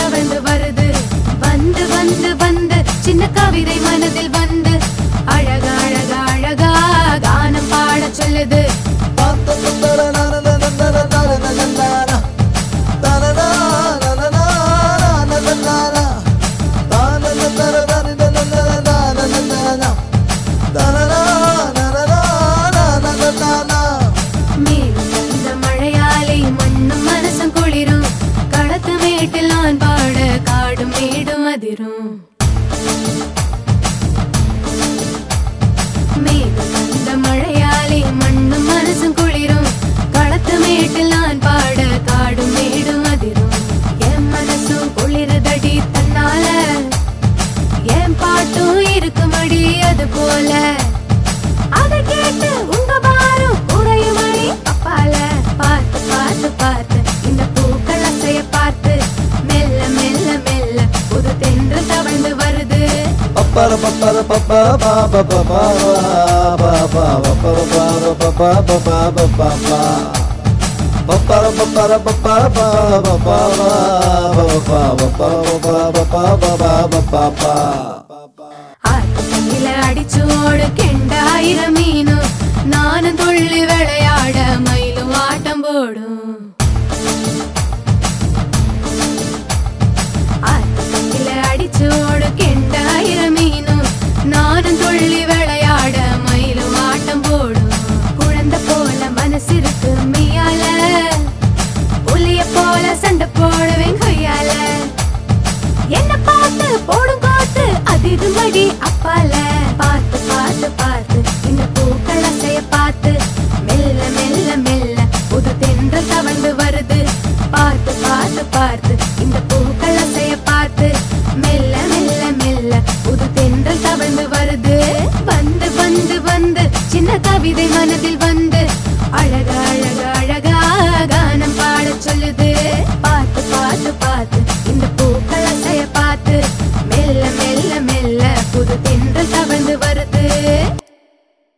தவழ்ந்து வருது வந்து வந்து வந்து சின்ன கவிதை மனதில் வந்து அழகா அழகா அழகா கானம் பாடச் சொல்லுது மேலும் வந்த மழையாலே மண்ணும் மனசும் குளிரும் களத்து மேட்டில் நான் பாட காடும் மேடும் அதிரும் மேலும் வந்த மழையாலே மண்ணும் மனசும் குளிரும் களத்து மேட்டில் நான் பாட காடும் மேடும் அதிரும் என் மனசும் குளிருதடி தன்னால என் பாட்டும் இருக்குமடி அது போல அதை கேட்டு உங்க பாரும் உறையுமடி அப்பால பார்த்து பார்த்து பார்த்து இந்த பூக்கள் அசைய பார்த்து மெல்ல மெல்ல மெல்ல புது தென்று தவழ்ந்து வருது ஆத்து தண்ணில அடிச்சு ஓடு கெண்டாயிரம் மீனும் நானும் துள்ளி விளையாட மயிலும் ஆட்டம் போடும் ஆத்து தண்ணில அடிச்சு ஓடு கெண்டாயிரம் மீனும் நானும் துள்ளி விளையாட மயிலும் ஆட்டம் போடும் குழந்தை போல மனசு இருக்கு மெய்யால புலிய போல சண்டை போடுவேன் கொய்யால என்ன பார்த்து போடும் காத்து அதிரும் மடி அப்பால பார்த்து பார்த்து பார்த்து இந்த பூக்கள் அசைய பார்த்து